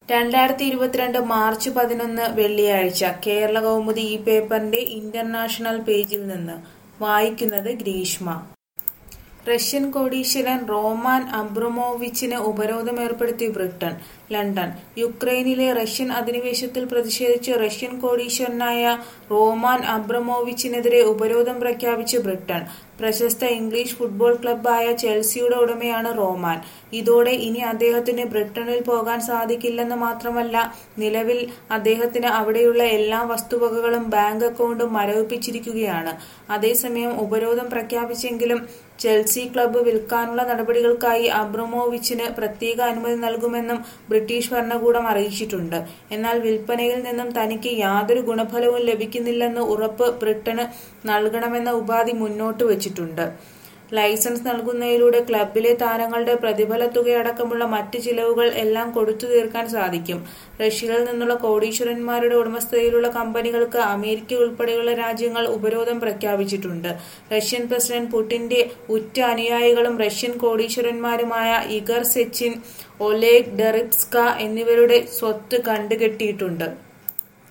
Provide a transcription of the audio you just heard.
രണ്ടായിരത്തി ഇരുപത്തിരണ്ട് മാർച്ച് പതിനൊന്ന് വെള്ളിയാഴ്ച കേരള കൗമുദി ഈ പേപ്പറിന്റെ ഇന്റർനാഷണൽ പേജിൽ നിന്ന് വായിക്കുന്നത് ഗ്രീഷ്മ റഷ്യൻ കോടീശ്വരൻ റോമാൻ അബ്രമോവിച്ചിന് ഉപരോധം ഏർപ്പെടുത്തി ബ്രിട്ടൻ ലണ്ടൻ യുക്രൈനിലെ റഷ്യൻ അധിനിവേശത്തിൽ പ്രതിഷേധിച്ച് റഷ്യൻ കോടീശ്വരനായ റോമാൻ അബ്രമോവിച്ചിനെതിരെ ഉപരോധം പ്രഖ്യാപിച്ച് ബ്രിട്ടൻ പ്രശസ്ത ഇംഗ്ലീഷ് ഫുട്ബോൾ ക്ലബ്ബായ ചെൽസിയുടെ ഉടമയാണ് റോമാൻ ഇതോടെ ഇനി അദ്ദേഹത്തിന് ബ്രിട്ടനിൽ പോകാൻ സാധിക്കില്ലെന്ന് മാത്രമല്ല നിലവിൽ അദ്ദേഹത്തിന് അവിടെയുള്ള എല്ലാ വസ്തുവകകളും ബാങ്ക് അക്കൗണ്ടും മരവിപ്പിച്ചിരിക്കുകയാണ് അതേസമയം ഉപരോധം പ്രഖ്യാപിച്ചെങ്കിലും ചെൽസി ക്ലബ്ബ് വിൽക്കാനുള്ള നടപടികൾക്കായി അബ്രമോവിച്ചിന് പ്രത്യേക അനുമതി നൽകുമെന്നും ബ്രിട്ടീഷ് ഭരണകൂടം അറിയിച്ചിട്ടുണ്ട് എന്നാൽ വിൽപ്പനയിൽ നിന്നും തനിക്ക് യാതൊരു ഗുണഫലവും ലഭിക്കുന്നില്ലെന്ന് ഉറപ്പ് ബ്രിട്ടന് നൽകണമെന്ന ഉപാധി മുന്നോട്ട് വച്ചിട്ടുണ്ട് ലൈസൻസ് നൽകുന്നതിലൂടെ ക്ലബിലെ താരങ്ങളുടെ പ്രതിഫല തുകയടക്കമുള്ള മറ്റ് ചിലവുകൾ എല്ലാം കൊടുത്തു തീർക്കാൻ സാധിക്കും റഷ്യയിൽ നിന്നുള്ള കോടീശ്വരന്മാരുടെ ഉടമസ്ഥതയിലുള്ള കമ്പനികൾക്ക് അമേരിക്ക ഉൾപ്പെടെയുള്ള രാജ്യങ്ങൾ ഉപരോധം പ്രഖ്യാപിച്ചിട്ടുണ്ട് റഷ്യൻ പ്രസിഡന്റ് പുടിന്റെ ഉറ്റ അനുയായികളും റഷ്യൻ കോടീശ്വരന്മാരുമായ ഇഗർ സെച്ചിൻ ഒലേഗ് ഡെറിപ്സ്ക എന്നിവരുടെ സ്വത്ത് കണ്ടുകെട്ടിയിട്ടുണ്ട്